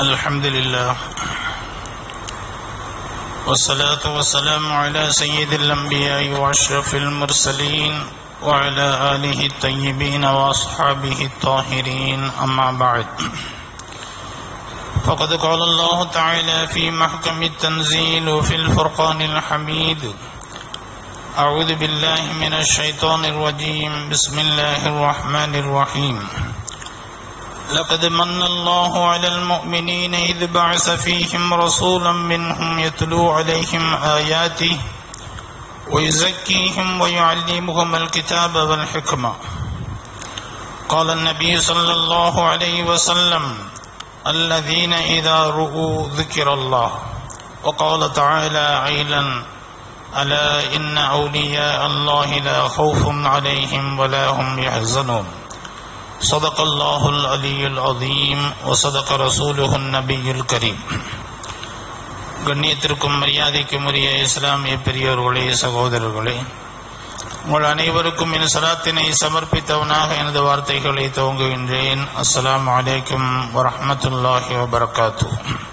الحمد لله والصلاة والسلام على سيد الأنبياء وأشرف المرسلين وعلى آله الطيبين وأصحابه الطاهرين أما بعد فقد قال الله تعالى في محكم التنزيل وفي الفرقان الحميد أعوذ بالله من الشيطان الرجيم بسم الله الرحمن الرحيم لقد من الله على المؤمنين إذ بعث فيهم رسولا منهم يتلو عليهم آياته ويزكيهم ويعلمهم الكتاب والحكمة قال النبي صلى الله عليه وسلم الذين إذا رؤوا ذكر الله وقال تعالى عيلا ألا إن أولياء الله لا خوف عليهم ولا هم يحزنون صدق الله العلي العظيم وصدق رسوله النبي الكريم கண்ணியத்திற்கும் மரியாதைக்கும் உரிய இஸ்லாமிய பெரியோர்களே சகோதரர்களே உங்கள் அனைவருக்கும் என் சலாத்தினை சமர்ப்பித்தவனாக எனது வார்த்தைகளை துவங்குகின்றேன் அஸ்ஸலாமு அலைக்கும் வரஹ்மத்துல்லாஹி வபரகாத்து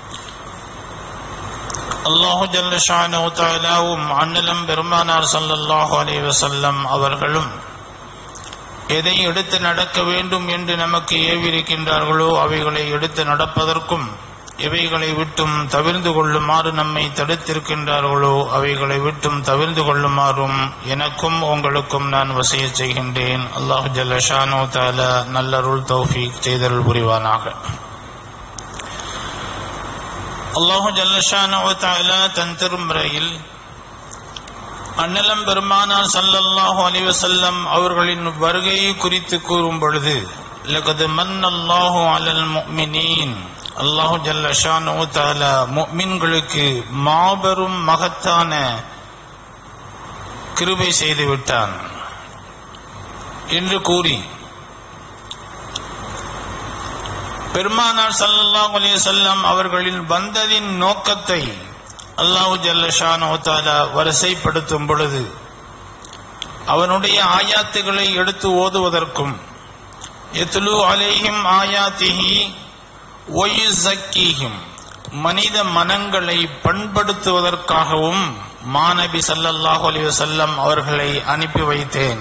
அல்லாஹு ஜல்ல ஷானு தாலாவும் அண்ணலம் பெருமானார் ஸல்லல்லாஹு அலைஹி வஸல்லம் அவர்களும் எதை எடுத்து நடக்க வேண்டும் என்று நமக்கு ஏவிருக்கின்றார்களோ அவைகளை எடுத்து நடப்பதற்கும் எவைகளை விட்டும் தவிர்ந்து கொள்ளுமாறு நம்மை தடுத்திருக்கின்றார்களோ அவைகளை விட்டும் தவிர்ந்து கொள்ளுமாறும் எனக்கும் உங்களுக்கும் நான் வசிய செய்கின்றேன் அல்லாஹு ஜல்லஷானோ தாலா நல்லருள் தௌஃபீக் செய்தருள் புரிவானாக அல்லாஹு ஜல்லஷானோ தாலா தன் திருமுறையில் அன்னலம் பெருமானார் சல்லல்லாஹு அலைஹி வஸல்லம் அவர்களின் வருகையை குறித்து கூறும் பொழுது லகது மன்னல்லாஹு அலல் முஃமினீன் அல்லாஹு ஜல்ல ஷானு தஆலா முஃமின்களுக்கு மாபெரும் மகத்தான கிருபை செய்து விட்டான் என்று கூறி பெருமானார் சல்லல்லாஹு அலைஹி வஸல்லம் அவர்களின் வந்ததின் நோக்கத்தை அல்லாஹு ஜல்லஷானோ தாலா வரிசைப்படுத்தும் பொழுது அவனுடைய ஆயாத்துகளை எடுத்து ஓதுவதற்கும் எத்துலு அலேஹிம் ஆயாத்திஹி ஒயுசக்கீஹிம் மனித மனங்களை பண்படுத்துவதற்காகவும் மாநபி சல்லல்லாஹு அலைஹி வஸல்லம் அவர்களை அனுப்பி வைத்தேன்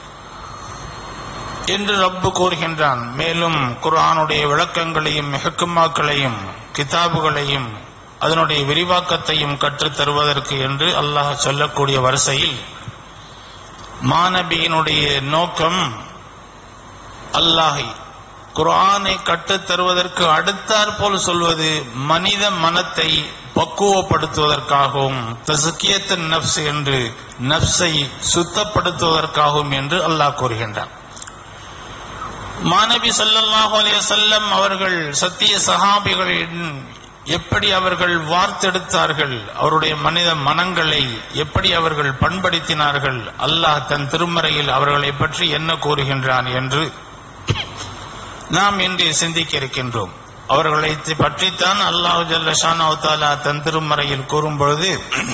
என்று ரப்பு கூறுகின்றான் மேலும் குர்ஆனுடைய விளக்கங்களையும் ஹெக்குமாக்களையும் கிதாபுகளையும் அதனுடைய விரிவாக்கத்தையும் கற்றுத் தருவதற்கு என்று அல்லாஹ் சொல்லக்கூடிய வரிசையில் மாநபியினுடைய நோக்கம் அல்லாஹை குரானை கற்றுத் தருவதற்கு அடுத்தாற் போல் சொல்வது மனித மனத்தை பக்குவப்படுத்துவதற்காகவும் தசுக்கியத்தின் நப்ஸ் என்று நப்சை சுத்தப்படுத்துவதற்காகவும் என்று அல்லாஹ் கூறுகின்றான் மாநபி சல்லல்லாஹு அலைஹி வஸல்லம் அவர்கள் சத்திய சஹாபிகளின் எப்படி அவர்கள் வார்த்தெடுத்தார்கள் அவருடைய மனித மனங்களை எப்படி அவர்கள் பண்படுத்தினார்கள் அல்லாஹ் தன் திருமறையில் அவர்களை பற்றி என்ன கூறுகின்றான் என்று நாம் இன்று சிந்திக்க இருக்கின்றோம் அவர்களை பற்றித்தான் அல்லாஹு ஜல்லஷானா தன் திருமறையில் கூறும் பொழுது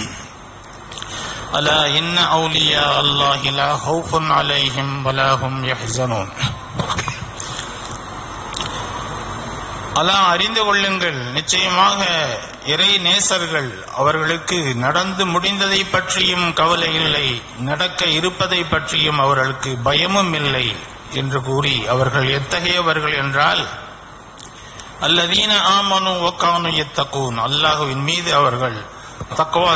அலா இன்ன அவுலியா அல்லாஹிலா ஹவுஃபுன் அலைஹிம் வலாஹும் யஹ்சனூன் அலா அறிந்து கொள்ளுங்கள் நிச்சயமாக இறை நேசர்கள் அவர்களுக்கு நடந்து முடிந்ததை பற்றியும் கவலை இல்லை நடக்க இருப்பதை பற்றியும் அவர்களுக்கு பயமும் இல்லை என்று கூறி அவர்கள் எத்தகையவர்கள் என்றால் அல்லதீன ஆமனு ஒக்கானு எத்தக்கூன் அல்லாஹுவின் மீது அவர்கள் தக்குவா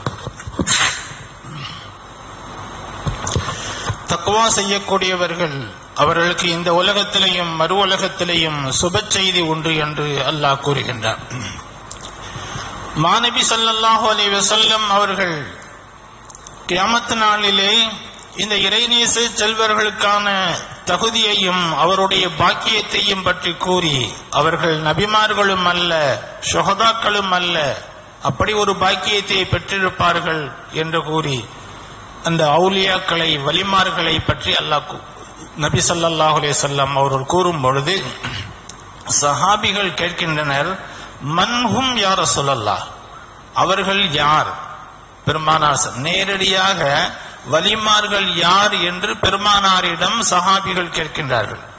தக்குவா செய்யக்கூடியவர்கள் அவர்களுக்கு இந்த உலகத்திலேயும் மறு உலகத்திலேயும் சுப செய்தி உண்டு என்று அல்லாஹ் கூறுகின்றார் மாநபி சல்லல்லாஹு அலி வசல்லம் அவர்கள் கியாமத்து நாளிலே இந்த இறைநேச செல்வர்களுக்கான தகுதியையும் அவருடைய பாக்கியத்தையும் பற்றி கூறி அவர்கள் நபிமார்களும் அல்ல சுகதாக்களும் அல்ல அப்படி ஒரு பாக்கியத்தை பெற்றிருப்பார்கள் என்று கூறி அந்த அவுலியாக்களை வலிமார்களை பற்றி அல்லாஹ் நபி சல்லாஹ் அலேசல்லாம் அவர்கள் கூறும் பொழுது சஹாபிகள் கேட்கின்றனர் மன்ஹும் யார சொல்லல்லா அவர்கள் யார் பெருமானார் நேரடியாக வலிமார்கள் யார் என்று பெருமானாரிடம் சஹாபிகள் கேட்கின்றார்கள்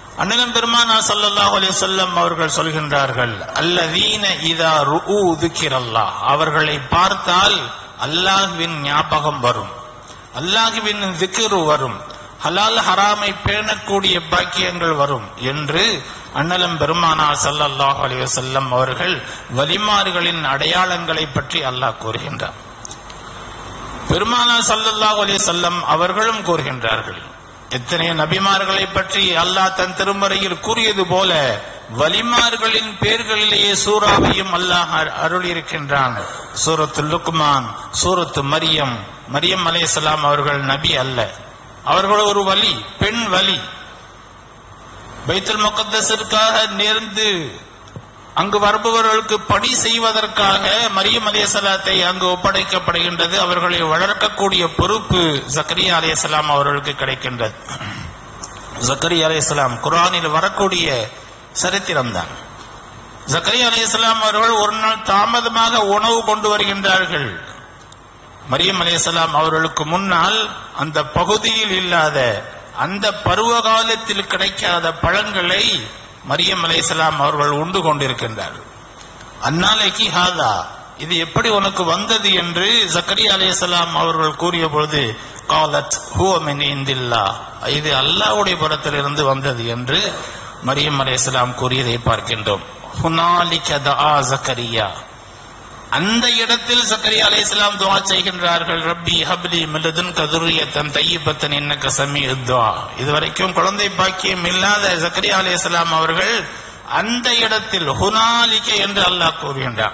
அண்ணலம் பெருமானா ஸல்லல்லாஹு அலைஹி வஸல்லம் அவர்கள் சொல்கின்றார்கள் அல்லதீன இதா ருஉ துக்கிரல்லாஹ் அவர்களை பார்த்தால் அல்லாஹ்வின் ஞாபகம் வரும் அல்லாஹ்வின் திக்ரு வரும் ஹலால் ஹராமை பேணக்கூடிய பாக்கியங்கள் வரும் என்று அண்ணலம் பெருமானார் ஸல்லல்லாஹு அலைஹி வஸல்லம் அவர்கள் வலிமார்களின் அடையாளங்களை பற்றி அல்லாஹ் கூறுகின்றார் பெருமானார் ஸல்லல்லாஹு அலைஹி வஸல்லம் அவர்களும் கூறுகின்றார்கள் எத்தனை நபிமார்களை பற்றி அல்லாஹ் தன் திருமறையில் கூறியது போல வலிமார்களின் பேர்களிலேயே சூறாவையும் அல்லாஹ் அரு- அருளியிருக்கின்றான் சூரத்து லுக்மான் சூரத்து மரியம் மரியம் அலைஹிஸ்ஸலாம் அவர்கள் நபி அல்ல அவர்கள் ஒரு வலி பெண் வலி பைத்துல் முகத்தஸிற்காக நேர்ந்து அங்கு வருபவர்களுக்கு பணி செய்வதற்காக மரியம் அலையசலாத்தை அங்கு ஒப்படைக்கப்படுகின்றது அவர்களை வளர்க்கக்கூடிய பொறுப்பு ஜக்கரியா அலையசலாம் அவர்களுக்கு கிடைக்கின்றது ஜக்கரியா அலையசலாம் குர்ஆனில் வரக்கூடிய சரித்திரம் தான் ஜக்கரியா அலையசலாம் அவர்கள் ஒரு நாள் தாமதமாக உணவு கொண்டு வருகின்றார்கள் மரியம் அலையசலாம் அவர்களுக்கு முன்னால் அந்த பகுதியில் இல்லாத அந்த பருவ காலத்தில் கிடைக்காத பழங்களை மரியம் அலைஹிஸ்ஸலாம் அவர்கள் உண்டு கொண்டிருக்கின்றார்கள் அந்நாளைக்கு ஹாதா இது எப்படி உனக்கு வந்தது என்று ஜக்கரியா அலைஹிஸ்ஸலாம் அவர்கள் கூறிய பொழுது காலத் ஹுவ மின் இந்தில்லா இது அல்லாஹ்வுடைய புறத்திலிருந்து வந்தது என்று மரியம் அலைஹிஸ்ஸலாம் கூறியதை பார்க்கின்றோம் ஹுனாலிக தஆ ஜக்கரியா அந்த இடத்தில் சக்கரியா அலைஹிஸ்ஸலாம் துஆ செய்கின்றார்கள் ரப்பி ஹப்லி மில்லதுன் கதுரியத்தன் தையிபத்தன் இன்னக்க சமீ துஆ இதுவரைக்கும் குழந்தை பாக்கியம் இல்லாத சக்கரியா அலைஹிஸ்ஸலாம் அவர்கள் அந்த இடத்தில் ஹுனாலிக என்று அல்லாஹ் கூறுகின்றார்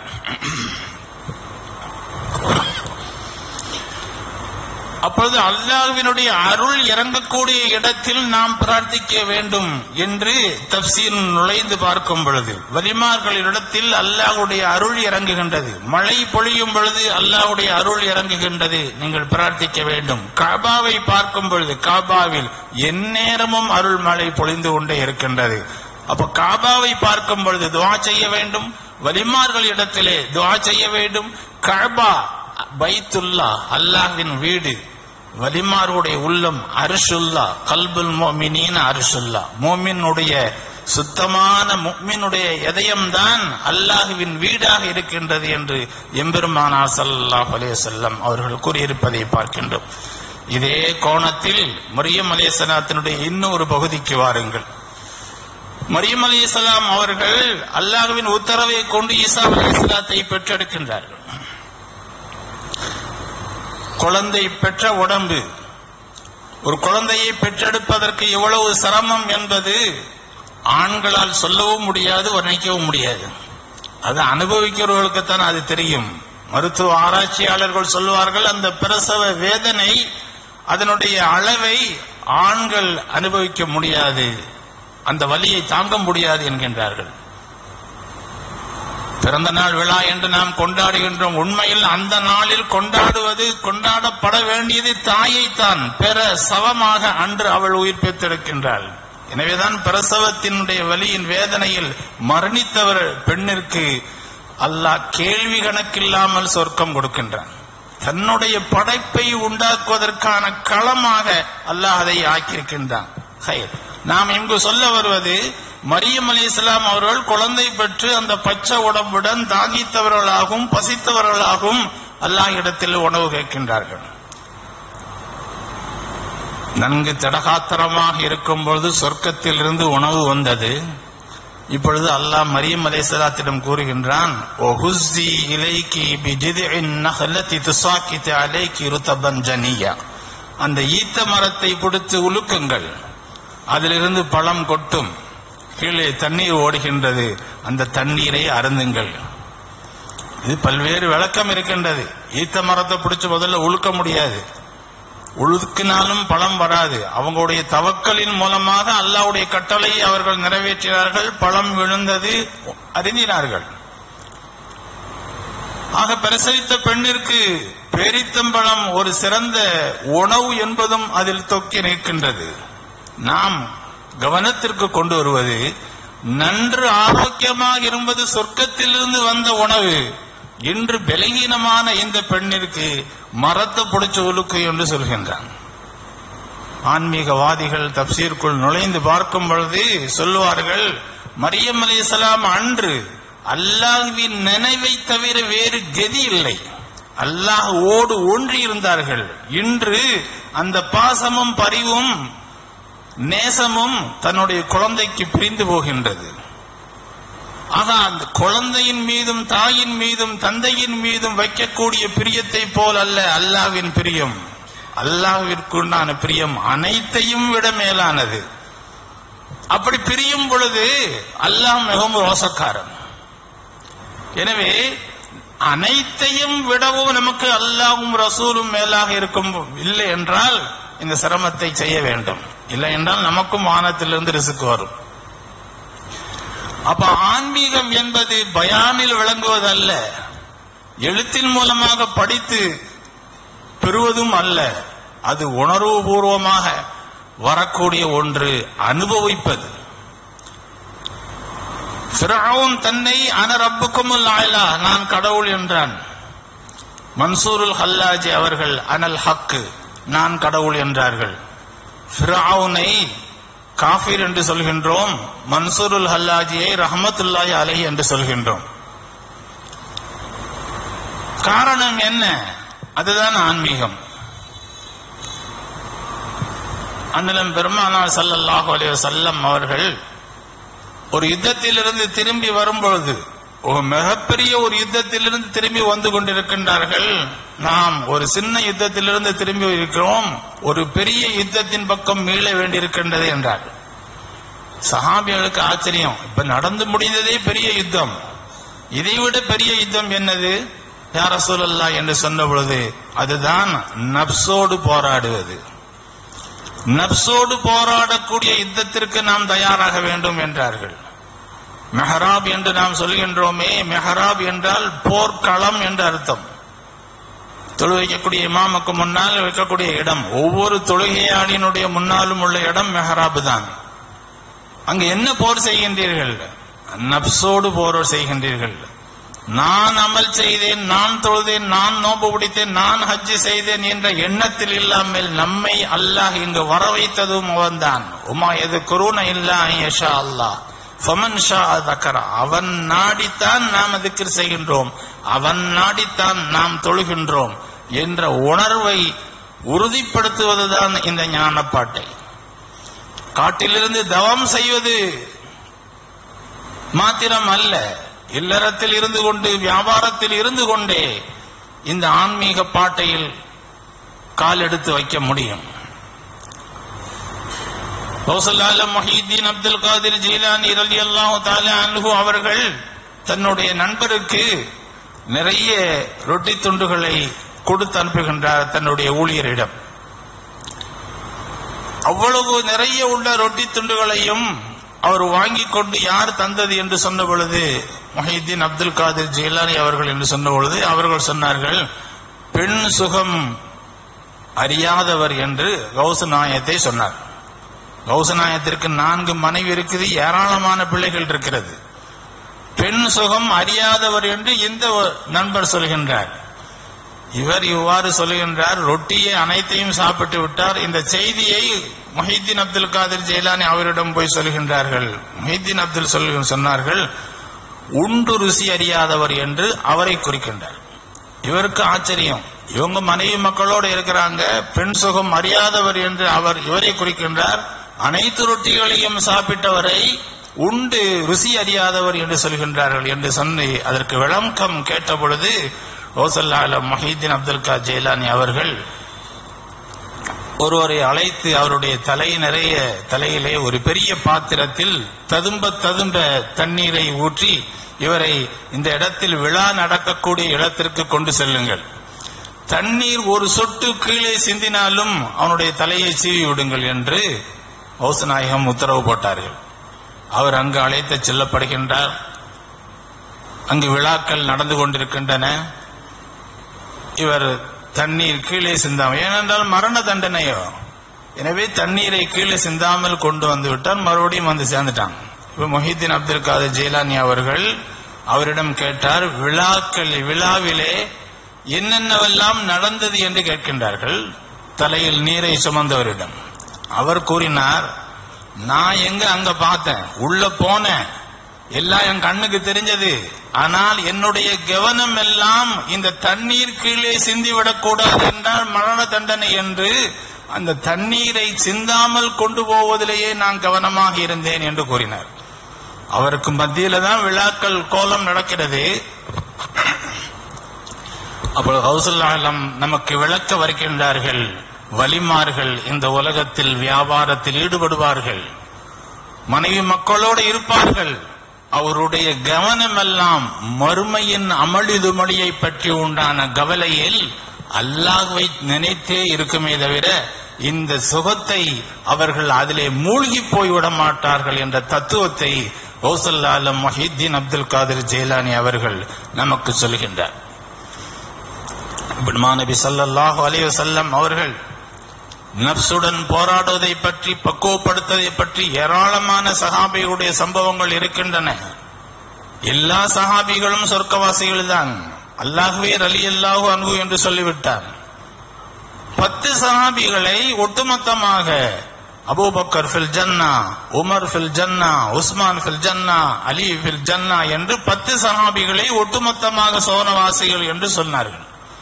அப்பொழுது அல்லாஹ்வினுடைய அருள் இறங்கக்கூடிய இடத்தில் நாம் பிரார்த்திக்க வேண்டும் என்று தப்சீர் நுழைந்து பார்க்கும் பொழுது வலிமார்களிடத்தில் அல்லாஹ்வுடைய அருள் இறங்குகின்றது மழை பொழியும் பொழுது அல்லாஹ்வுடைய அருள் இறங்குகின்றது நீங்கள் பிரார்த்திக்க வேண்டும் காபாவை பார்க்கும் பொழுது காபாவில் எந்நேரமும் அருள் மழை பொழிந்து கொண்டே இருக்கின்றது அப்ப காபாவை பார்க்கும் பொழுது துவா செய்ய வேண்டும் வலிமார்கள் இடத்திலே துவா செய்ய வேண்டும் கஅபா பைத்துல்லா அல்லாஹ்வின் வீடு வலிமாருடைய உள்ளம் அரிசுல்லா கல்புல் மோமினின் அரிசுல்லா மோமினுடைய சுத்தமான முக்மினுடைய இதயம்தான் அல்லாஹுவின் வீடாக இருக்கின்றது என்று எம்பெருமானார் ஸல்லல்லாஹு அலைஹி வஸல்லம் அவர்கள் கூறியிருப்பதை பார்க்கின்றோம் இதே கோணத்தில் மரியம் அலைஹிஸ்ஸலாத்தினுடைய இன்னொரு பகுதிக்கு வாருங்கள் மரியம் அலைஹிஸ்ஸலாம் அவர்கள் அல்லாஹ்வின் உத்தரவை கொண்டு ஈசா அலைஹிஸ்ஸலாத்தை பெற்றெடுக்கின்றார்கள் குழந்தை பெற்ற உடம்பு ஒரு குழந்தையை பெற்றெடுப்பதற்கு எவ்வளவு சிரமம் என்பது ஆண்களால் சொல்லவும் முடியாது வர்ணிக்கவும் முடியாது அது அனுபவிக்கிறவர்களுக்குத்தான் அது தெரியும் மருத்துவ ஆராய்ச்சியாளர்கள் சொல்வார்கள் அந்த பிரசவ வேதனை அதனுடைய அளவை ஆண்கள் அனுபவிக்க முடியாது அந்த வலியை தாங்க முடியாது என்கின்றார்கள் பிறந்த நாள் விழா என்று நாம் கொண்டாடுகின்றோம் உண்மையில் அந்த நாளில் கொண்டாடுவது கொண்டாடப்பட வேண்டியது தாயைத்தான் பெற சவமாக அன்று அவள் உயிர் பெற்றெடுக்கின்றாள் எனவேதான் பிரசவத்தினுடைய வலியின் வேதனையில் மரணித்தவர் பெண்ணிற்கு அல்லாஹ் கேள்வி கணக்கில்லாமல் சொர்க்கம் கொடுக்கின்றான் தன்னுடைய படைப்பை உண்டாக்குவதற்கான களமாக அல்லாஹ் அதை ஆக்கியிருக்கின்றான் ஹைர். நாம் இங்கு சொல்ல வருவது மரியம் அலி இஸ்லாம் அவர்கள் குழந்தை பெற்று அந்த பச்சை உடம்புடன் தாங்கித்தவர்களாகவும் பசித்தவர்களாகவும் அல்லாஹ் இடத்தில் உணவு கேட்கின்றார்கள் நன்கு தடகாத்திரமாக இருக்கும் பொழுது சொர்க்கத்தில் இருந்து உணவு வந்தது இப்பொழுது அல்லாஹ் மரியம் அலைஹிஸ்ஸலாத்திடம் கூறுகின்றான் "ஓ ஹுஸ்ஸி இலைக்கி பிஜிதின் நஹலத்தி துசாக்கித் அலைக்கி ருதபன் ஜனியா அந்த ஈத்த மரத்தை பிடித்து உலுக்குங்கள் அதிலிருந்து பழம் கொட்டும் கீழே தண்ணீர் ஓடுகின்றது அந்த தண்ணீரை அருந்துங்கள் இது பல்வேறு விளக்கம் இருக்கின்றது ஈத்த மரத்தை பிடிச்சு முதல்ல உழுக்க முடியாது உழுக்கினாலும் பழம் வராது அவங்களுடைய தவக்கலின் மூலமாக அல்லாஹ்வுடைய கட்டளையை அவர்கள் நிறைவேற்றினார்கள் பழம் விழுந்தது அறிந்தினார்கள் ஆக பிரசவித்த பெண்ணிற்கு பேரித்தம்பழம் ஒரு சிறந்த உணவு என்பதும் அதில் தொக்கி நிற்கின்றது நாம் கவனத்திற்கு கொண்டு வருவது நன்று ஆரோக்கியமாக இருப்பது சொர்க்கத்திலிருந்து வந்த உணவு இன்று பலகீனமான இந்த பெண்ணிற்கு மரத்தை பிடிச்ச உலுக்கு என்று சொல்கின்றான் ஆன்மீகவாதிகள் தப்சீருக்குள் நுழைந்து பார்க்கும் பொழுது சொல்லுவார்கள் மரியம் அலைஹிஸ்ஸலாம் அன்று அல்லாஹ்வின் நினைவை தவிர வேறு கதி இல்லை அல்லாஹ் ஓடு ஒன்றி இருந்தார்கள் இன்று அந்த பாசமும் பரிவும் நேசமும் தன்னுடைய குழந்தைக்கு பிரிந்து போகின்றது ஆக அந்த குழந்தையின் மீதும் தாயின் மீதும் தந்தையின் மீதும் வைக்கக்கூடிய பிரியத்தை போல் அல்ல அல்லாஹ்வின் பிரியம் அல்லாஹ்விற்குண்டான பிரியம் அனைத்தையும் விட மேலானது அப்படி பிரியும் பொழுது அல்லாஹ் மிகவும் ரோசக்காரன் எனவே அனைத்தையும் விடவும் நமக்கு அல்லாஹ்வும் ரசூலும் மேலாக இருக்கும் இல்லை என்றால் இந்த சிரமத்தை செய்ய வேண்டும் இல்லை என்றால் நமக்கும் வானத்திலிருந்து ரிசுக்கு வரும் அப்ப ஆன்மீகம் என்பது பயானில் விளங்குவதல்ல எழுத்தின் மூலமாக படித்து பெறுவதும் அல்ல அது உணர்வுபூர்வமாக வரக்கூடிய ஒன்று அனுபவிப்பது ஃபிரௌன் தன்னை அன ரப்புக்குமுல் ஆயிலா நான் கடவுள் என்றான் மன்சூருல் ஹல்லாஜி அவர்கள் அனல் ஹக்கு நான் கடவுள் என்றார்கள் ஃபிரௌனை காஃபிர் என்று சொல்கின்றோம் மன்சூருல் ஹல்லாஜியை ரஹமத்துல்லாஹி அலைஹி என்று சொல்கின்றோம் காரணம் என்ன அதுதான் ஆன்மீகம் அண்ணலம் பெருமானார் ஸல்லல்லாஹு அலைஹி வஸல்லம் அவர்கள் ஒரு யுத்தத்திலிருந்து திரும்பி வரும்பொழுது ஒரு மிகப்பெரிய ஒரு யுத்தத்திலிருந்து திரும்பி வந்து கொண்டிருக்கின்றார்கள் நாம் ஒரு சின்ன யுத்தத்திலிருந்து திரும்பி இருக்கிறோம் ஒரு பெரிய யுத்தத்தின் பக்கம் மீள வேண்டியிருக்கின்றது என்றார் சஹாபிகளுக்கு ஆச்சரியம் இப்ப நடந்து முடிந்ததே பெரிய யுத்தம் இதைவிட பெரிய யுத்தம் என்னது யார சொல்லல்லா என்று சொன்ன பொழுது அதுதான் நப்சோடு போராடுவது நப்சோடு போராடக்கூடிய யுத்தத்திற்கு நாம் தயாராக வேண்டும் என்றார்கள் மெஹராப் என்று நாம் சொல்கின்றோமே மெஹராப் என்றால் போர்க்களம் என்று அர்த்தம் தொழு வைக்கக்கூடிய இமாமுக்கு முன்னால் வைக்கக்கூடிய இடம் ஒவ்வொரு தொழுகையாளினுடைய முன்னாலும் உள்ள இடம் மெஹராப் தான் அங்கு என்ன போர் செய்கின்றீர்கள் நப்சோடு போர் செய்கின்றீர்கள் நான் அமல் செய்தேன் நான் தொழுதேன் நான் நோம்பு பிடித்தேன் நான் ஹஜ்ஜு செய்தேன் என்ற எண்ணத்தில் இல்லாமல் நம்மை அல்லாஹ் இங்கு வர வைத்ததும் அவன்தான் உமா எது குருன இல்லா யஷா அல்லாஹ் ஃபமன் ஷா தக்கரா அவன் நாடித்தான் நாம் திக்ர் செய்கின்றோம் அவன் நாடித்தான் நாம் தொழுகின்றோம் என்ற உணர்வை உறுதிப்படுத்துவதுதான் இந்த ஞானப்பாட்டை காட்டிலிருந்து தவம் செய்வது மாத்திரம் அல்ல இல்லறத்தில் இருந்து கொண்டு வியாபாரத்தில் இருந்து கொண்டே இந்த ஆன்மீக பாட்டையில் கால் எடுத்து வைக்க முடியும் கௌசல்லால மொஹீதீன் அப்துல் காதிர் ஜீலானி ரலி அல்லாஹு அன்ஹு அவர்கள் தன்னுடைய நண்பருக்கு நிறைய ரொட்டி துண்டுகளை கொடுத்து அனுப்புகின்றார் தன்னுடைய ஊழியரிடம் அவ்வளவு நிறைய உள்ள ரொட்டி துண்டுகளையும் அவர் வாங்கி கொண்டு யார் தந்தது என்று சொன்ன பொழுது மொஹிதீன் அப்துல் காதிர் ஜெயிலானி அவர்கள் என்று சொன்ன பொழுது அவர்கள் சொன்னார்கள் பெண் சுகம் அறியாதவர் என்று கௌசநாயத்தை சொன்னார் கௌசநாயத்திற்கு நான்கு மனைவி இருக்குது ஏராளமான பிள்ளைகள் இருக்கிறது பெண் சுகம் அறியாதவர் என்று இந்த நண்பர் சொல்கின்றார் இவர் இவ்வாறு சொல்லுகின்றார் ரொட்டியை அனைத்தையும் சாப்பிட்டு விட்டார் இந்த செய்தியை மொஹிதீன் அப்துல் காதிர் ஜெயிலானி அவரிடம் போய் சொல்கின்றார்கள் மொஹிதீன் அப்துல் சொல் சொன்னார்கள் உண்டு ருசி அறியாதவர் என்று அவரை குறிக்கின்றார் இவருக்கு ஆச்சரியம் இவங்க மனைவி மக்களோடு இருக்கிறாங்க பெண் சுகம் அறியாதவர் என்று அவர் இவரை குறிக்கின்றார் அனைத்து ரொட்டிகளையும் சாப்பிட்டவரை உண்டு ருசி அறியாதவர் என்று சொல்கின்றார்கள் என்று சொல்லி அதற்கு விளக்கம் கேட்ட பொழுது ரோசல்லால மஹீதீன் அப்துல் கா ஜெயிலானி அவர்கள் ஒருவரை அழைத்து அவருடைய தலை நிறைய தலையிலே ஒரு பெரிய பாத்திரத்தில் ததும்ப ததும்ப தண்ணீரை ஊற்றி இவரை இந்த இடத்தில் விழா நடக்கக்கூடிய இடத்திற்கு கொண்டு செல்லுங்கள் தண்ணீர் ஒரு சொட்டு கீழே சிந்தினாலும் அவனுடைய தலையை சீவி விடுங்கள் என்று ஔசநாயகம் உத்தரவு போட்டார்கள் அவர் அங்கு அழைத்து செல்லப்படுகின்றார் அங்கு விழாக்கள் நடந்து கொண்டிருக்கின்றன இவர் தண்ணீர் கீழே சிந்தாமல் ஏனென்றால் மரண தண்டனையோ எனவே தண்ணீரை கீழே சிந்தாமல் கொண்டு வந்து விட்டார் மறுபடியும் வந்து சேர்ந்துட்டான் இப்ப மொஹிதீன் அப்துல் காதர் ஜெயிலானி அவர்கள் அவரிடம் கேட்டார் விழாக்கள் விழாவிலே என்னென்னவெல்லாம் நடந்தது என்று கேட்கின்றார்கள் தலையில் நீரை சுமந்தவரிடம் அவர் கூறினார் நான் எங்க அங்க பார்த்தேன் உள்ள போனேன் எல்லாம் என் கண்ணுக்கு தெரிஞ்சது ஆனால் என்னுடைய கவனம் எல்லாம் இந்த தண்ணீர் கீழே சிந்திவிடக் கூடாது என்றால் மரண தண்டனை என்று அந்த தண்ணீரை சிந்தாமல் கொண்டு போவதிலேயே நான் கவனமாக இருந்தேன் என்று கூறினார் அவருக்கு மத்தியில தான் விழாக்கள் கோலம் நடக்கிறது அப்பொழுது ஹவுசுல்லாலம் நமக்கு விளக்க வருகின்றார்கள் வலிமார்கள் இந்த உலகத்தில் வியாபாரத்தில் ஈடுபடுவார்கள் மனைவி மக்களோடு இருப்பார்கள் அவருடைய கவனமெல்லாம் மறுமையின் அமளிதுமளியை பற்றி உண்டான கவலையில் அல்லாஹ்வை நினைத்தே இருக்குமே தவிர இந்த சுகத்தை அவர்கள் அதிலே மூழ்கி போய்விட மாட்டார்கள் என்ற தத்துவத்தை கௌசல்லாலம் மஹித்தீன் அப்துல் காதிர் ஜெயலானி அவர்கள் நமக்கு சொல்கின்றார் பெருமா நபி ஸல்லல்லாஹு அலைஹி வஸல்லம் அவர்கள் நப்சுடன் போராடுவதை பற்றி பக்குவப்படுத்துவதை பற்றி ஏராளமான சஹாபிகளுடைய சம்பவங்கள் இருக்கின்றன எல்லா சஹாபிகளும் சொர்க்கவாசிகள் தான் அல்லாஹுவே அலி அல்லாஹு அன்பு என்று சொல்லிவிட்டார் பத்து சஹாபிகளை ஒட்டுமொத்தமாக அபூபக்கர் ஃபில் ஜன்னா உமர் ஃபில் ஜன்னா உஸ்மான் ஃபில் ஜன்னா அலி ஃபில் ஜன்னா என்று பத்து சஹாபிகளை ஒட்டுமொத்தமாக சோனவாசிகள் என்று சொன்னார்கள்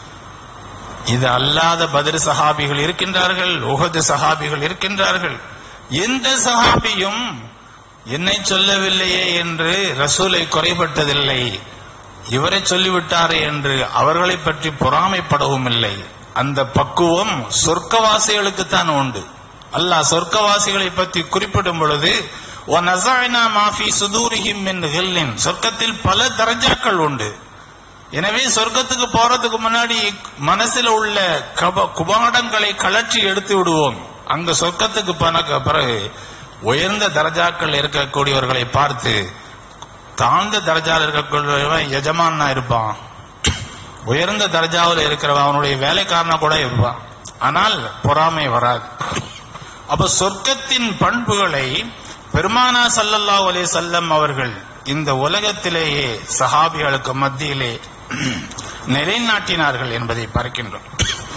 இது அல்லாத பதிர் சஹாபிகள் இருக்கின்றார்கள் உகது சஹாபிகள் இருக்கின்றார்கள் எந்த சஹாபியும் என்னை சொல்லவில்லையே என்று ரசூலை குறைபட்டதில்லை இவரை சொல்லிவிட்டாரே என்று அவர்களை பற்றி பொறாமைப்படவும் இல்லை அந்த பக்குவம் சொர்க்கவாசிகளுக்கு தான் உண்டு அல்லாஹ் சொர்க்கவாசிகளை பற்றி குறிப்பிடும் பொழுது "வநஸஅனா மா ஃபீ சுதூரிஹிம் மின் கில்லின்." சொர்க்கத்தில் பல தரஜாக்கள் உண்டு எனவே சொர்க்கத்துக்கு போறதுக்கு முன்னாடி மனசுல உள்ள கப குபாடங்களை கலற்றி எடுத்து விடுவோம் அங்க சொர்க்கத்துக்கு போன பிறகு உயர்ந்த தரஜாக்கள் இருக்கக்கூடியவர்களை பார்த்து தாழ்ந்த தரஜாவில் இருக்கக்கூடியவன் எஜமானா இருப்பான் உயர்ந்த தர்ஜாவில் இருக்கிறவன் அவனுடைய வேலைக்காரனா கூட இருப்பான் ஆனால் பொறாமை வராது அப்ப சொர்க்கத்தின் பண்புகளை பெருமானா ஸல்லல்லாஹு அலைஹி வஸல்லம் அவர்கள் இந்த உலகத்திலேயே சஹாபிகளுக்கு மத்தியிலே நிலைநாட்டினார்கள் என்பதை பார்க்கின்றோம்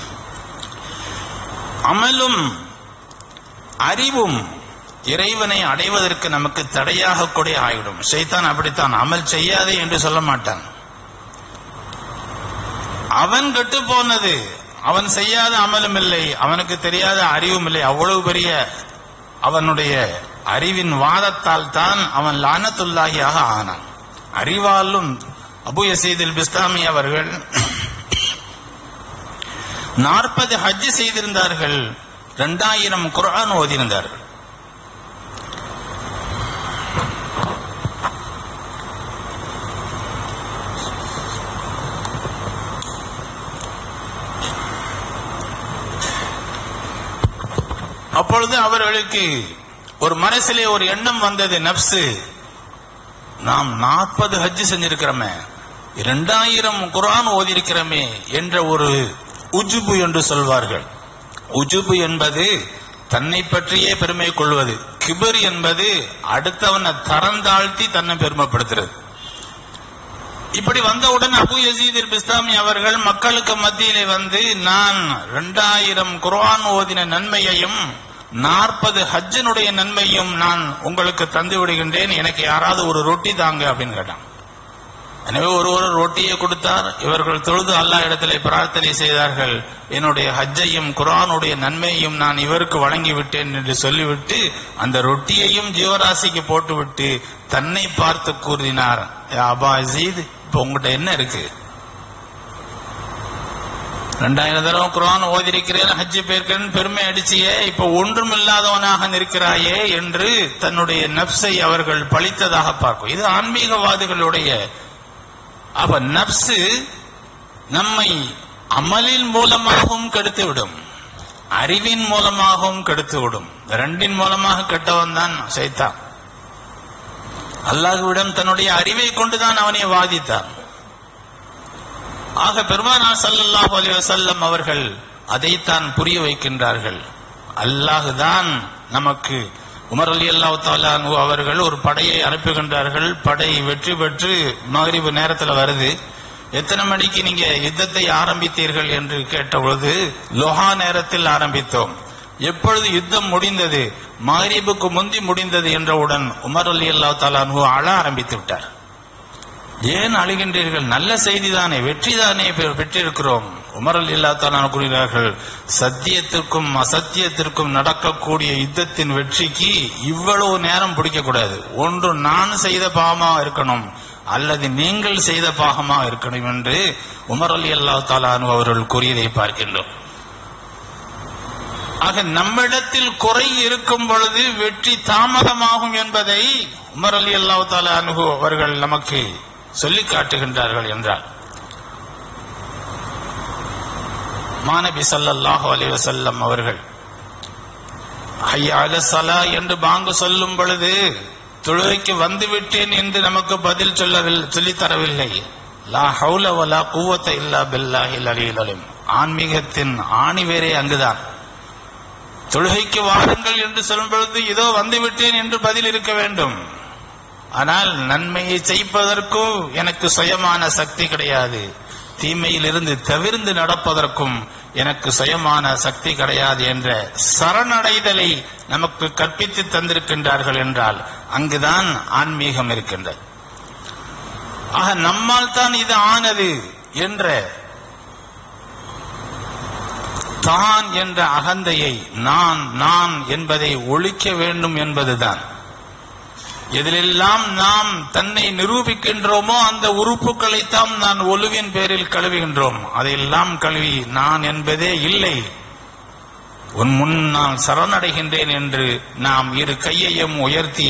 அமலும் அறிவும் இறைவனை அடைவதற்கு நமக்கு தடையாக கூட ஆகிடும் ஷைத்தான் அப்படித்தான் அமல் செய்யாதே என்று சொல்ல மாட்டான் அவன் கெட்டு போனது அவன் செய்யாத அமலும் இல்லை அவனுக்கு தெரியாத அறிவும் இல்லை அவ்வளவு பெரிய அவனுடைய அறிவின் வாதத்தால் தான் அவன் லானத்துல்லாகியாக ஆனான் அறிவாலும் அபு யசீதில் பிஸ்தாமி அவர்கள் நாற்பது ஹஜ் செய்திருந்தார்கள் இரண்டாயிரம் குர்ஆன் ஓதியிருந்தார்கள் அப்பொழுது அவர்களுக்கு ஒரு மனசிலே ஒரு எண்ணம் வந்தது நப்சு நாம் நாற்பது ஹஜ் செஞ்சிருக்கிறோமே இரண்டாயிரம் குரான் ஓதியிருக்கிறோமே என்ற ஒரு உஜுபு என்று சொல்வார்கள் உஜுபு என்பது தன்னை பற்றியே பெருமை கொள்வது கிபர் என்பது அடுத்தவனை தரந்தாழ்த்தி தன்னை பெருமைப்படுத்துறது இப்படி வந்தவுடன் அபு யசீத் பிஸ்தாமி அவர்கள் மக்களுக்கு மத்தியிலே வந்து நான் இரண்டாயிரம் குர்ஆன் ஓதின நன்மையையும் நாற்பது ஹஜ்ஜனுடைய நன்மையும் நான் உங்களுக்கு தந்து விடுகின்றேன் எனக்கு யாராவது ஒரு ரொட்டி தாங்க அப்படின்னு கேட்டான் எனவே ஒரு ஒரு ரொட்டியை கொடுத்தார் இவர்கள் தொழுது அல்லாஹ் இடத்திலே பிரார்த்தனை செய்தார்கள் என்னுடைய ஹஜ்ஜையும் குர்ஆனுடைய நன்மையையும் நான் இவருக்கு வழங்கி விட்டேன் என்று சொல்லிவிட்டு அந்த ரொட்டியையும் ஜீவராசிக்கு போட்டுவிட்டு தன்னை பார்த்து கூறினார் "யா அபா அசீத் இப்ப உங்ககிட்ட என்ன இருக்கு ரெண்டாயிரம் தடவை குரான் ஓதிருக்கிறேன் ஹஜ்ஜி பேர்க்கன் பெருமை அடிச்சியே இப்ப ஒன்றும் இல்லாதவனாக நிற்கிறாயே என்று தன்னுடைய நப்சை அவர்கள் பழித்ததாக பார்க்கும் இது ஆன்மீகவாதிகளுடைய அப்ப நப்சு நம்மை அமலின் மூலமாகவும் கெடுத்துவிடும் அறிவின் மூலமாகவும் கெடுத்துவிடும் ரெண்டின் மூலமாக கெட்டவன் தான் சைத்தான் அல்லாஹுவிடம் தன்னுடைய அறிவை கொண்டுதான் அவனை வாதித்தான் ஆக பெருமானார் ஸல்லல்லாஹு அலைஹி வஸல்லம் அவர்கள் அதைத்தான் புரிய வைக்கின்றார்கள் அல்லாஹுதான் நமக்கு உமர் அலி அல்லாஹ் அவர்கள் ஒரு படையை அனுப்புகின்றார்கள் படை வெற்றி பெற்று மகரிபு நேரத்தில் வருது எத்தனை மணிக்கு நீங்க யுத்தத்தை ஆரம்பித்தீர்கள் என்று கேட்டபொழுது லோஹா நேரத்தில் ஆரம்பித்தோம் எப்பொழுது யுத்தம் முடிந்தது மகரீபுக்கு முந்தி முடிந்தது என்றவுடன் உமர் அலி அல்லா தாலானு அழ ஆரம்பித்து விட்டார் ஏன் அழுகின்றீர்கள் நல்ல செய்தி தானே வெற்றி தானே பெ- பெற்றிருக்கிறோம் உமர் அலி அல்லா தாலானு கூறுகிறார்கள் சத்தியத்திற்கும் அசத்தியத்திற்கும் நடக்கக்கூடிய யுத்தத்தின் வெற்றிக்கு இவ்வளவு நேரம் பிடிக்க கூடாது ஒன்று நான் செய்த பாவமா இருக்கணும் அல்லது நீங்கள் செய்த பாகமா இருக்கணும் என்று உமர் அலி அல்லா தாலானு அவர்கள் கூறியதை பார்க்கின்றோம் ஆக நம்மிடத்தில் குறை இருக்கும் பொழுது வெற்றி தாமதமாகும் என்பதை உமர் அலி அல்லாஹ் தாலா அனுகு அவர்கள் நமக்கு சொல்லி காட்டுகின்றார்கள் என்றார் மாநபி ஸல்லல்லாஹு அலைஹி வஸல்லம் அவர்கள் ஹய்யா அல ஸலா என்று பாங்கு சொல்லும் பொழுது தொழுகைக்கு வந்து விட்டேன் என்று நமக்கு பதில் சொல்லவில்லை சொல்லித் தரவில்லை லா ஹவுல வலா குவத்த இல்லா பில்லாஹில் அலியில் அலிம் ஆன்மீகத்தின் ஆணிவேரே அங்குதான் தொழுகைக்கு வாருங்கள் என்று சொல்லும் பொழுது இதோ வந்து விட்டேன் என்று பதில் இருக்க வேண்டும் ஆனால் நன்மையை செய்வதற்கும் எனக்கு சுயமான சக்தி கிடையாது தீமையிலிருந்து தவிர்ந்து நடப்பதற்கும் எனக்கு சுயமான சக்தி கிடையாது என்ற சரணடைதலை நமக்கு கற்பித்து தந்திருக்கின்றார்கள் என்றால் அங்குதான் ஆன்மீகம் இருக்கின்றது ஆக நம்மால் தான் இது ஆனது என்ற தான் என்ற அகந்தையை நான் நான் என்பதை ஒழிக்க வேண்டும் என்பதுதான் எதிலெல்லாம் நாம் தன்னை நிரூபிக்கின்றோமோ அந்த உறுப்புகளைத்தான் நான் ஒழுவின் பேரில் கழுவுகின்றோம் அதையெல்லாம் கழுவி நான் என்பதே இல்லை உன் முன் நான் சரணடைகின்றேன் என்று நாம் இரு கையையும் உயர்த்தி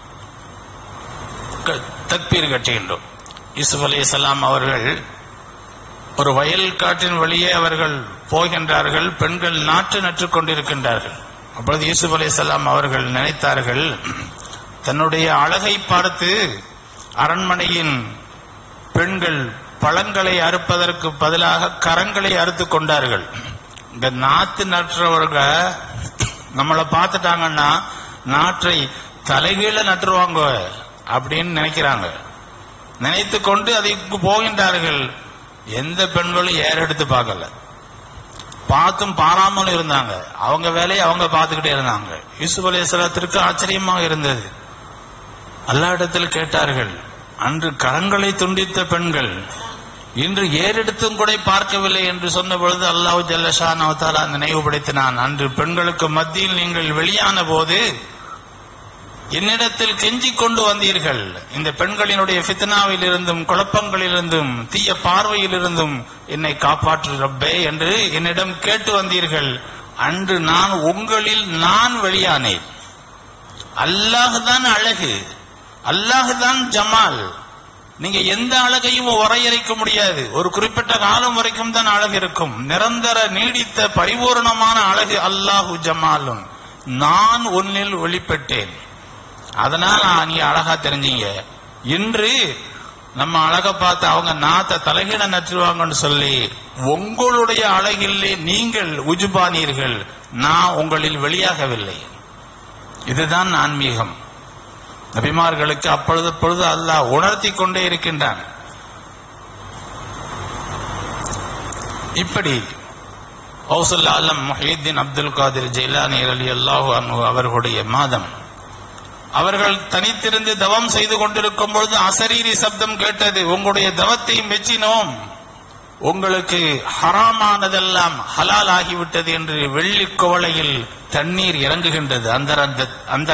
க- தக்பீர் கட்டுகின்றோம் யூசுப் அலைஹிஸ்ஸலாம் அவர்கள் ஒரு வயல் காட்டின் வழியே அவர்கள் போகின்றார்கள் பெண்கள் நாற்று நட்டுக் கொண்டிருக்கின்றார்கள் அப்பொழுது யூசுப் அலைஹிஸ்ஸலாம் அவர்கள் நினைத்தார்கள் தன்னுடைய அழகை பார்த்து அரண்மனையின் பெண்கள் பழங்களை அறுப்பதற்கு பதிலாக கரங்களை அறுத்து கொண்டார்கள் இந்த நாத்து நட்டுறவங்க நம்மளை பார்த்துட்டாங்கன்னா நாற்றை தலைகீழ நட்டுருவாங்க அப்படின்னு நினைக்கிறாங்க நினைத்து கொண்டு அதுக்கு போகின்றார்கள் எந்த பெண்களும் ஏறெடுத்து பார்க்கல பார்த்தும் பாராமலும் இருந்தாங்க அவங்க வேலையை அவங்க பார்த்துக்கிட்டே இருந்தாங்க யூசுப் அலைஹிஸ்ஸலாத்திற்கு ஆச்சரியமாக இருந்தது அல்லாஹ்விடத்தில் கேட்டார்கள் அன்று கரங்களை துண்டித்த பெண்கள் இன்று ஏறெடுத்தும் கூட பார்க்கவில்லை என்று சொன்ன பொழுது அல்லாஹ் ஜல்லஷான் அவதாலா நினைவுபடுத்தினான் அன்று பெண்களுக்கு மத்தியில் நீங்கள் வெளியான போது என்னிடத்தில் கெஞ்சிக் கொண்டு வந்தீர்கள் இந்த பெண்களினுடைய ஃபித்னாவில் இருந்தும் குழப்பங்களிலிருந்தும் தீய பார்வையிலிருந்தும் என்னை காப்பாற்று ரப்பே என்று என்னிடம் கேட்டு வந்தீர்கள் அன்று நான் உங்களில் நான் வெளியானேன் அல்லாஹ் தான் அழகு அல்லாஹ் தான் ஜமால் நீங்க எந்த அழகையும் வரையறைக்க முடியாது ஒரு குறிப்பிட்ட காலம் வரைக்கும் தான் அழகு இருக்கும் நிரந்தர நீடித்த பரிபூரணமான அழகு அல்லாஹு ஜமாலும் நான் உன்னில் வெளிப்பட்டேன் அதனால நீ அழகா தெரிஞ்சீங்க இன்று நம்ம அழகை பார்த்து அவங்க நாத்த தலைகீழ நற்றுவாங்கன்னு சொல்லி உங்களுடைய அழகிலே நீங்கள் உஜுபானீர்கள் நான் உங்களில் வெளியாகவில்லை இதுதான் ஆன்மீகம் நபிமார்களுக்கு அப்பொழுது பொழுது அல்லாஹ் உணர்த்தி கொண்டே இருக்கின்றான் இப்படி கௌசல் ஆலம் முஹீத்தீன் அப்துல் காதிர் ஜெயிலானி அலி அல்லாஹு அன்ஹு அவர்களுடைய மாதம் அவர்கள் தனித்திருந்து தவம் செய்து கொண்டிருக்கும் பொழுது அசரீரி சப்தம் கேட்டது உங்களுடைய தவத்தை மெச்சினோம் உங்களுக்கு ஹராமானதெல்லாம் ஹலால் ஆகிவிட்டது என்று வெள்ளி குவளையில் தண்ணீர் இறங்குகின்றது அந்த அந்த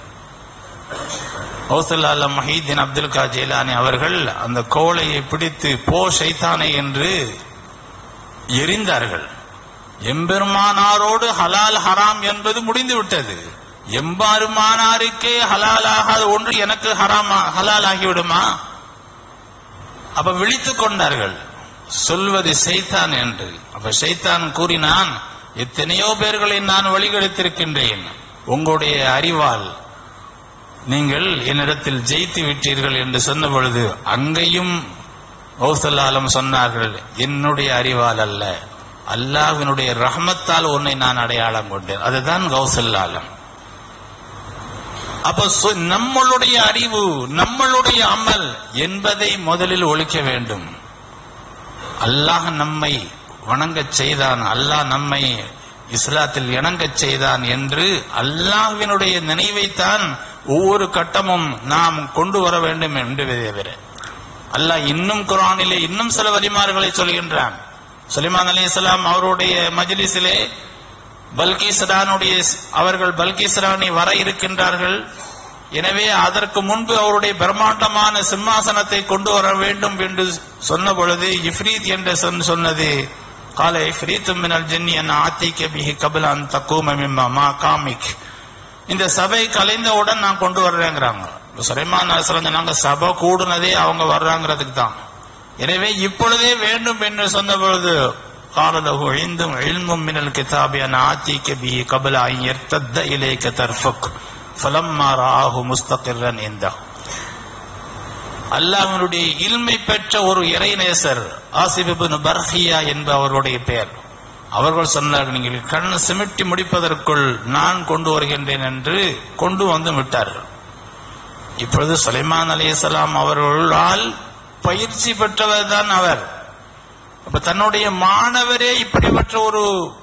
ஹவுசல்லால மஹீதீன் அப்துல் கா ஜெயிலானி அவர்கள் அந்த கோவளையை பிடித்து போ ஷைத்தானே என்று எரிந்தார்கள் எம்பெருமானாரோடு ஹலால் ஹராம் என்பது முடிந்து விட்டது எம்பெருமானாருக்கே ஹலால் ஆகாத ஒன்று எனக்கு ஹராமா ஹலால் ஆகிவிடுமா அப்ப விழித்துக் கொண்டார்கள் சொல்வது செய்தான் என்று அப்ப செய்தான் கூறினான் எத்தனையோ பேர்களை நான் வழிகெடுத்திருக்கின்றேன் உங்களுடைய அறிவால் நீங்கள் என்னிடத்தில் ஜெயித்து விட்டீர்கள் என்று சொன்ன பொழுது அங்கேயும் கௌசல்லாலம் சொன்னார்கள் என்னுடைய அறிவால் அல்ல அல்லாஹ்வினுடைய ரஹமத்தால் உன்னை நான் அடையாளம் கொண்டேன் அதுதான் கௌசல்லாலம் அப்ப சொ- நம்மளுடைய அறிவு நம்மளுடைய அமல் என்பதை முதலில் ஒழிக்க வேண்டும் அல்லாஹ் நம்மை வணங்கச் செய்தான் அல்லாஹ் நம்மை இஸ்லாத்தில் இணங்கச் செய்தான் என்று அல்லாஹ்வினுடைய நினைவைத்தான் ஒவ்வொரு கட்டமும் நாம் கொண்டு வர வேண்டும் என்று தவிர அல்லாஹ் இன்னும் குரானிலே இன்னும் சில வலிமார்களை சொல்கின்றான் சுலைமான் அலி இஸ்லாம் அவருடைய மஜ்லிஸிலே பல்கிஸ் ரானுடைய அவர்கள் பல்கிஸ் ராணி வர இருக்கின்றார்கள் எனவே அதற்கு முன்பு அவருடைய பிரம்மாண்டமான சிம்மாசனத்தை கொண்டு வர வேண்டும் என்று சொன்ன பொழுது இஃப்ரீத் என்று சொன்ன- சொன்னது கால இஃப்ரீத் மினல் ஜின்னி அன் ஆத்திக்க பிஹி கபில அன் தக்கூம மிம்மா மா காமிக் இந்த சபை கலைந்தவுடன் நான் கொண்டு வர்றேங்கிறாங்க சுலைமான் அரசு நாங்க சபை கூடுனதே அவங்க வர்றாங்கிறதுக்கு தான் எனவே இப்பொழுதே வேண்டும் என்று சொன்ன பொழுது காலலகு இந்தும் இல்மும் மினல் கிதாபி அன் ஆத்திக்க பிஹி கபில அன் யர்த்தத்த இலேக்க தர்ஃபுக் ஃபலம்மா ராஹு முஸ்தகிர்ரன் இந்தா அல்லாஹ்வினுடைய இல்மை பெற்ற ஒரு இறைநேசர் ஆசிபிபின் பர்ஹியா என்ப அவருடைய பெயர் அவர்கள் சொன்னார்கள் நீங்கள் கண் சிமிட்டி முடிப்பதற்குள் நான் கொண்டு வருகின்றேன் என்று கொண்டு வந்து விட்டார்கள் இப்பொழுது சுலைமான் அலைஹிஸ்ஸலாம் அவர்களால் பயிற்சி பெற்றவர் தான் அவர் அப்ப தன்னுடைய மாணவரே இப்படிப்பட்ட ஒரு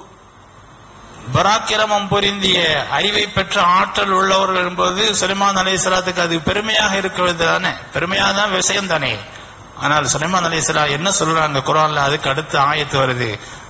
பராக்கிரமம் பொருந்திய அறிவை பெற்ற ஆற்றல் உள்ளவர்கள் என்பது சுலைமான் அலைஹிஸ்ஸலாத்துக்கு அது பெருமையாக இருக்கிறது தானே பெருமையாக தான் விஷயம் தானே ஆனால் சுலைமான் அலைஹிஸ்ஸலாம் என்ன சொல்றாங்க குரான்ல அதுக்கு அடுத்த ஆயத்து வருது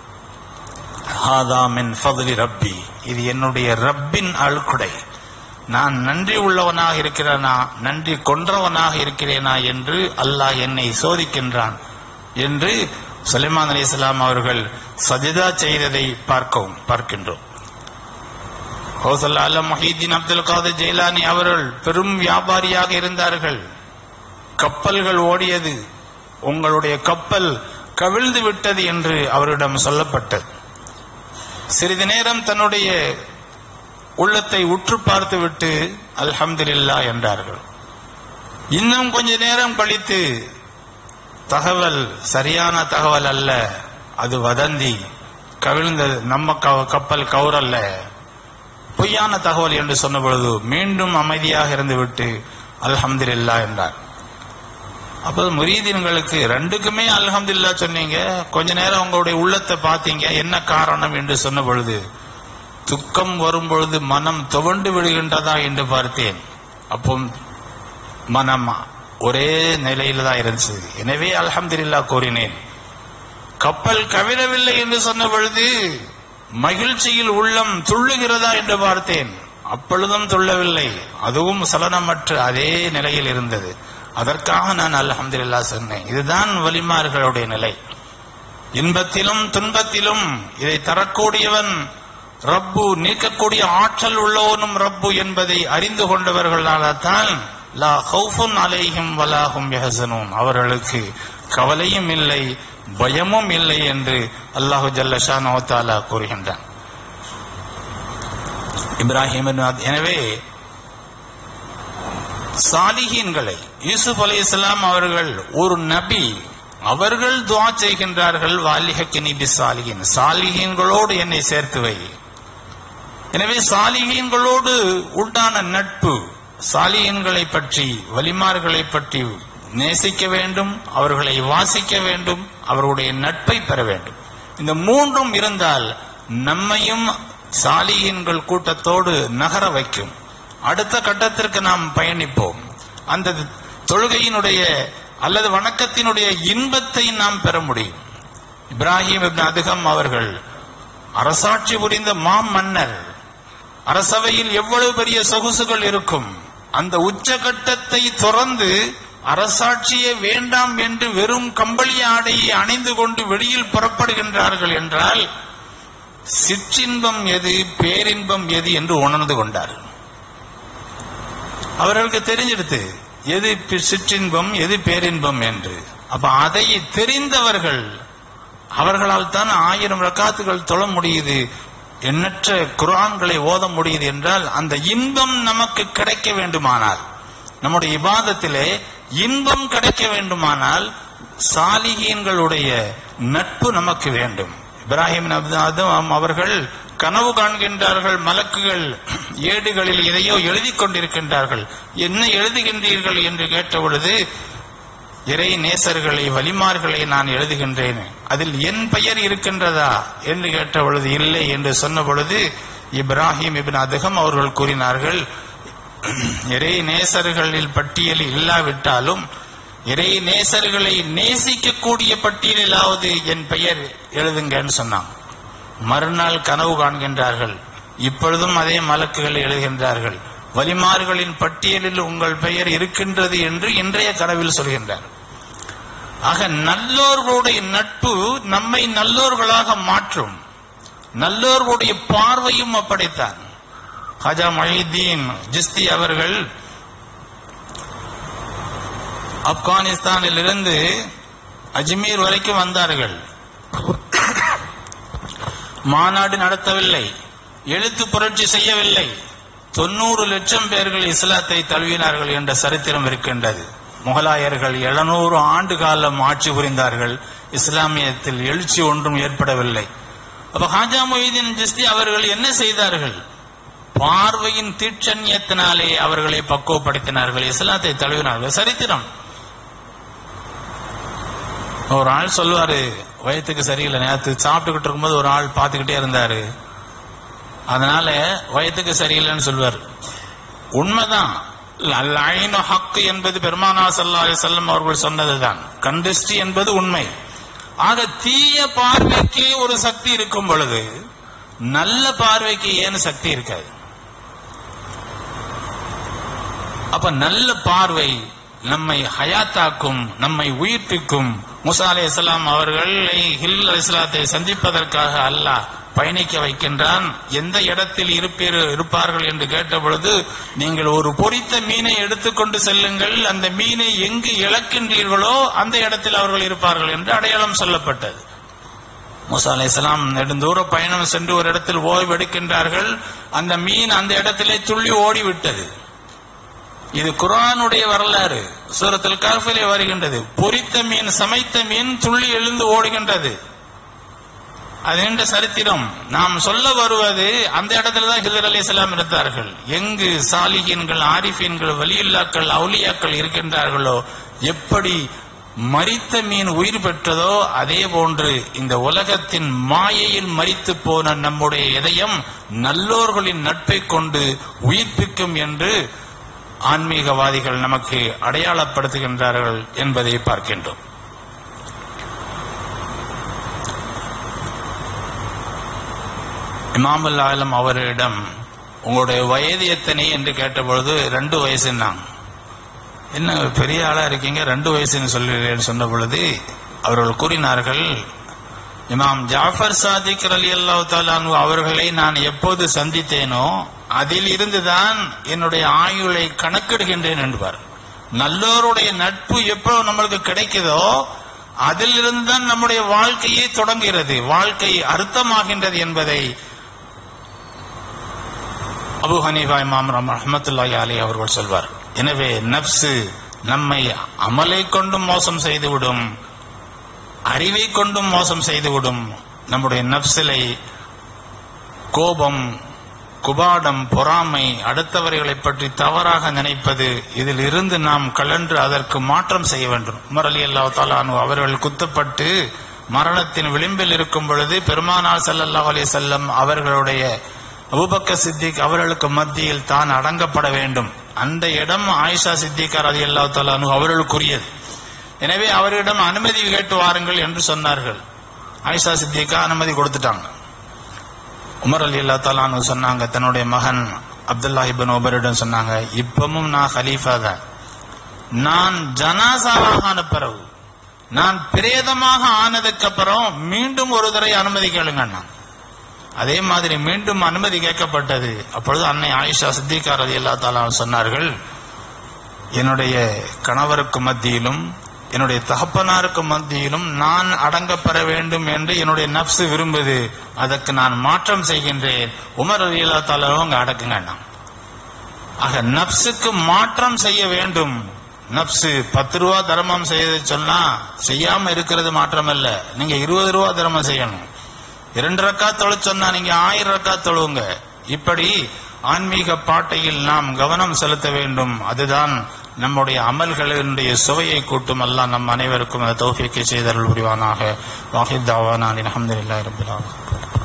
ஹாதா மின் ஃபضل ரப்பி இது என்னுடைய ரப்பின் அழுக்குடை நான் நன்றி உள்ளவனாக இருக்கிறேனா நன்றி கொன்றவனாக இருக்கிறேனா என்று அல்லாஹ் என்னை சோதிக்கின்றான் என்று சுலைமான் அலைஹிஸ்ஸலாம் அவர்கள் சஜிதா செய்ததை பார்க்கவும் பார்க்கின்றோம் ஹோசல்லா அல்ல மஹீதீன் அப்துல் காதர் ஜெயிலானி அவர்கள் பெரும் வியாபாரியாக இருந்தார்கள் கப்பல்கள் ஓடியது உங்களுடைய கப்பல் கவிழ்ந்து விட்டது என்று அவரிடம் சொல்லப்பட்டது சிறிது நேரம் தன்னுடைய உள்ளத்தை உற்று பார்த்துவிட்டு அல்ஹம்துலில்லா என்றார்கள் இன்னும் கொஞ்ச நேரம் கழித்து தகவல் சரியான தகவல் அல்ல அது வதந்தி கவிழ்ந்தது நம்ம க- கப்பல் கவுரல்ல பொய்யான தகவல் என்று சொன்ன பொழுது மீண்டும் அமைதியாக இருந்துவிட்டு அல்ஹம்துலில்லா என்றார் அப்போது முரீதீன்களுக்கு ரெண்டுக்குமே அல்ஹம்துலில்லா சொன்னீங்க கொஞ்ச நேரம் உங்களுடைய உள்ளத்தை பார்த்தீங்க என்ன காரணம் என்று சொன்ன பொழுது துக்கம் வரும் பொழுது மனம் துவண்டு விடுகின்றதா என்று பார்த்தேன் அப்போ மனம் ஒரே நிலையில தான் இருந்துச்சு எனவே அல்ஹம்துலில்லா கூறினேன் கப்பல் கவிழவில்லை என்று சொன்ன பொழுது மகிழ்ச்சியில் உள்ளம் துள்ளுகிறதா என்று பார்த்தேன் அப்பொழுதும் துள்ளவில்லை அதுவும் சலனமற்ற அதே நிலையில் இருந்தது அதற்காக நான் அல்ஹம்துலில்லா சொன்னேன் இதுதான் வலிமார்களுடைய நிலை இன்பத்திலும் துன்பத்திலும் இதை தரக்கூடியவன் ரப்பு நீக்கக்கூடிய ஆற்றல் உள்ளவனும் ரப்பு என்பதை அறிந்து கொண்டவர்களால்தான் லா ஹவுஃபுன் அலைஹிம் வலாஹும் யஹசனூன் அவர்களுக்கு கவலையும் இல்லை பயமும் இல்லை என்று அல்லாஹு ஜல்லஷான் தாலா கூறுகின்றான் இப்ராஹிம் இப்னு அத்- எனவே சாலிஹீன்களை யூசுப் அலைஹிஸ்ஸலாம் அவர்கள் ஒரு நபி அவர்கள் துஆ செய்கின்றார்கள் வாலிஹக்கு நிபி சாலிஹின் சாலிஹீன்களோடு என்னை சேர்த்து வை எனவே சாலிஹீன்களோடு உண்டான நட்பு சாலிஹீன்களை பற்றி வலிமார்களை பற்றி நேசிக்க வேண்டும் அவர்களை வாசிக்க வேண்டும் அவர்களுடைய நட்பை பெற வேண்டும் இந்த மூன்றும் இருந்தால் நம்மையும் சாலிஹீன்கள் கூட்டத்தோடு நகர வைக்கும் அடுத்த கட்டத்திற்கு நாம் பயணிப்போம் அந்த தொழுகையினுடைய அல்லது வணக்கத்தினுடைய இன்பத்தை நாம் பெற முடியும் இப்ராஹிம் இப்னு அதுகம் அவர்கள் அரசாட்சி புரிந்த மாம் மன்னர் அரசவையில் எவ்வளவு பெரிய சொகுசுகள் இருக்கும் அந்த உச்சகட்டத்தை துறந்து அரசாட்சியே வேண்டாம் என்று வெறும் கம்பளி ஆடையை அணிந்து கொண்டு வெளியில் புறப்படுகின்றார்கள் என்றால் சிற்றின்பம் எது பேரின்பம் எது என்று உணர்ந்து கொண்டார்கள் அவர்களுக்கு தெரிஞ்சிடுது எது பி- சிற்றின்பம் எது பேரின்பம் என்று அப்ப அதை தெரிந்தவர்கள் அவர்களால் தான் ஆயிரம் ரக்காத்துகள் தொழ முடியுது எண்ணற்ற குர்ஆன்களை ஓத முடியுது என்றால் அந்த இன்பம் நமக்கு கிடைக்க வேண்டுமானால் நம்முடைய இபாதத்திலே இன்பம் கிடைக்க வேண்டுமானால் சாலிகீன்களுடைய நட்பு நமக்கு வேண்டும் இப்ராஹிம் நபி ஆதம் அவர்கள் கனவு காண்கின்றார்கள் மலக்குகள் ஏடுகளில் எதையோ எழுதி கொண்டிருக்கின்றார்கள் என்ன எழுதுகின்றீர்கள் என்று கேட்ட பொழுது இறை நேசர்களை வலிமார்களை நான் எழுதுகின்றேன் அதில் என் பெயர் இருக்கின்றதா என்று கேட்ட பொழுது இல்லை என்று சொன்ன பொழுது இப்ராஹிம் இபின் அதகம் அவர்கள் கூறினார்கள் இறை நேசர்களில் பட்டியல் இல்லாவிட்டாலும் இறை நேசர்களை நேசிக்கக்கூடிய பட்டியலிலாவது என் பெயர் எழுதுங்கன்னு சொன்னாங்க மறுநாள் கனவு காண்கின்றார்கள் இப்பொழுதும் அதே மலக்குகள் எழுதுகின்றார்கள் வலிமார்களின் பட்டியலில் உங்கள் பெயர் இருக்கின்றது என்று இன்றைய கனவில் சொல்கின்றார் ஆக நல்லோர்களுடைய நட்பு நம்மை நல்லோர்களாக மாற்றும் நல்லோர்களுடைய பார்வையும் அப்படித்தான் ஹஜா மொஹிதீன் ஜிஸ்தி அவர்கள் ஆப்கானிஸ்தானில் இருந்து அஜ்மீர் வரைக்கும் வந்தார்கள் மாநாடு நடத்தவில்லை எழுத்து புரட்சி செய்யவில்லை தொண்ணூறு லட்சம் பேர்கள் இஸ்லாத்தை தழுவினார்கள் என்ற சரித்திரம் இருக்கின்றது முகலாயர்கள் எழுநூறு ஆண்டு காலம் ஆட்சி புரிந்தார்கள் இஸ்லாமியத்தில் எழுச்சி ஒன்றும் ஏற்படவில்லை அப்ப ஹாஜா மொய்தீன் ஜிஸ்தி அவர்கள் என்ன செய்தார்கள் பார்வையின் தீட்சண்யத்தினாலே அவர்களை பக்குவப்படுத்தினார்கள் இஸ்லாத்தை தழுவினார்கள் சரித்திரம் ஒரு ஆள் சொல்லுவாரு வயிற்றுக்கு சரியில்லை நேற்று சாப்பிட்டுக்கிட்டு இருக்கும்போது ஒரு ஆள் பார்த்துக்கிட்டே இருந்தாரு அதனால வயத்துக்கு சரியில்லைன்னு சொல்வார் உண்மைதான் ஐனு ஹக்கு என்பது பெருமானா சல்லா செல்லம் அவர்கள் சொன்னதுதான் கண்டிஸ்டி என்பது உண்மை ஆக தீய பார்வைக்கு ஒரு சக்தி இருக்கும் பொழுது நல்ல பார்வைக்கு ஏன் சக்தி இருக்காது அப்ப நல்ல பார்வை நம்மை ஹயாத்தாக்கும் நம்மை உயிர்ப்பிக்கும் முசா அலி இஸ்லாம் அவர்களை ஹில் இஸ்லாத்தை சந்திப்பதற்காக அல்லாஹ் பயணிக்க வைக்கின்றான் எந்த இடத்தில் இருப்பீர் இருப்பார்கள் என்று கேட்ட பொழுது நீங்கள் ஒரு பொரித்த மீனை எடுத்துக்கொண்டு செல்லுங்கள் அந்த மீனை எங்கு இழக்கின்றீர்களோ அந்த இடத்தில் அவர்கள் இருப்பார்கள் என்று அடையாளம் சொல்லப்பட்டது மூசா அலை இஸ்லாம் நெடுந்தூர பயணம் சென்று ஒரு இடத்தில் ஓய்வு எடுக்கின்றார்கள் அந்த மீன் அந்த இடத்திலே துள்ளி ஓடிவிட்டது இது குரானுடைய வரலாறு சூரத்தில் காஃபிலே வருகின்றது பொரித்த மீன் சமைத்த மீன் துள்ளி எழுந்து ஓடுகின்றது அது என்ற சரித்திரம் நாம் சொல்ல வருவது அந்த இடத்துல தான் ஹிதர் அலி இஸ்லாம் இருந்தார்கள் எங்கு சாலிகின்கள் ஆரிஃபீன்கள் வலியுல்லாக்கள் அவுலியாக்கள் இருக்கின்றார்களோ எப்படி மரித்த மீன் உயிர் பெற்றதோ அதே போன்று இந்த உலகத்தின் மாயையில் மரித்து போன நம்முடைய இதயம் நல்லோர்களின் நட்பை கொண்டு உயிர்ப்பிக்கும் என்று ஆன்மீகவாதிகள் நமக்கு அடையாளப்படுத்துகின்றார்கள் என்பதை பார்க்கின்றோம் இமாமுல் ஆலம் அவரிடம் உங்களுடைய வயது எத்தனை என்று கேட்டபொழுது ரெண்டு வயசுன்னாங்க என்ன பெரிய ஆளா இருக்கீங்க ரெண்டு வயசுன்னு சொல்லுறேன்னு சொன்ன பொழுது அவர்கள் கூறினார்கள் இமாம் ஜாஃபர் சாதிக் அலி அல்லாஹ் அவர்களை நான் எப்போது சந்தித்தேனோ அதில் இருந்துதான் என்னுடைய ஆயுளை கணக்கிடுகின்றேன் என்பார் நல்லோருடைய நட்பு எப்போ நம்மளுக்கு கிடைக்குதோ அதிலிருந்து தான் நம்முடைய வாழ்க்கையே தொடங்குகிறது வாழ்க்கை அர்த்தமாகின்றது என்பதை அபு ஹனீஃபா இமாம் ரஹமத்துல்லாஹி அலி அவர்கள் சொல்வார் எனவே நப்சு நம்மை அமலை கொண்டும் மோசம் செய்துவிடும் அறிவை கொண்டும் மோசம் செய்துவிடும் நம்முடைய நப்சிலை கோபம் குபாடம் பொறாமை அடுத்தவர்களை பற்றி தவறாக நினைப்பது இதில் இருந்து நாம் கலன்று அதற்கு மாற்றம் செய்ய வேண்டும் உமர் அலி அல்லா தாலானு அவர்கள் குத்தப்பட்டு மரணத்தின் விளிம்பில் இருக்கும் பொழுது பெருமானார் ஸல்லல்லாஹு அலைஹி செல்லம் அவர்களுடைய அபூபக்கர் சித்திக் அவர்களுக்கு மத்தியில் தான் அடங்கப்பட வேண்டும் அந்த இடம் ஆயிஷா சித்திகார் அலி அல்லா தாலானு அவர்களுக்குரியது எனவே அவரிடம் அனுமதி கேட்டு வாருங்கள் என்று சொன்னார்கள் ஆயிஷா சித்திகா அனுமதி கொடுத்துட்டாங்க உமர் அலி அல்லா தாலானு சொன்னாங்க தன்னுடைய மகன் அப்துல்லா இபின் உபரிடம் சொன்னாங்க இப்பவும் நான் ஹலீஃபா தான் நான் ஜனாசாவாக ஆன பிறகு நான் பிரேதமாக ஆனதுக்கு அப்புறம் மீண்டும் ஒரு தடவை அனுமதி கேளுங்க அதே மாதிரி மீண்டும் அனுமதி கேட்கப்பட்டது அப்பொழுது அன்னை ஆயிஷா சித்திகார் அலி அல்லா தாலா சொன்னார்கள் என்னுடைய கணவருக்கு மத்தியிலும் என்னுடைய தகப்பனாருக்கு மத்தியிலும் நான் அடங்கப்பெற வேண்டும் என்று என்னுடைய நப்சு விரும்புது அதற்கு நான் மாற்றம் செய்கின்றேன் உமர் அலி அல்லா தாலாவும் அங்க அடக்குங்க அண்ணா. ஆக நப்சுக்கு மாற்றம் செய்ய வேண்டும் நப்சு பத்து ரூபா தர்மம் செய்ய சொன்னா செய்யாம இருக்கிறது மாற்றம் அல்ல நீங்க இருபது ரூபா தர்மம் செய்யணும் இரண்டு ரக்கா தொழ சொன்னா நீங்க ஆயிரம் ரக்கா தொழுவுங்க இப்படி ஆன்மீக பாட்டையில் நாம் கவனம் செலுத்த வேண்டும் அதுதான் நம்முடைய அமல்களினுடைய சுவையை கூட்டும் அல்லாஹ் நம் அனைவருக்கும் அந்த தௌஃபீக்கை செய்தருள் புரிவானாக வாஹித் தாவானான் அலமதுல்லாஹி ரபில் ஆலமீன்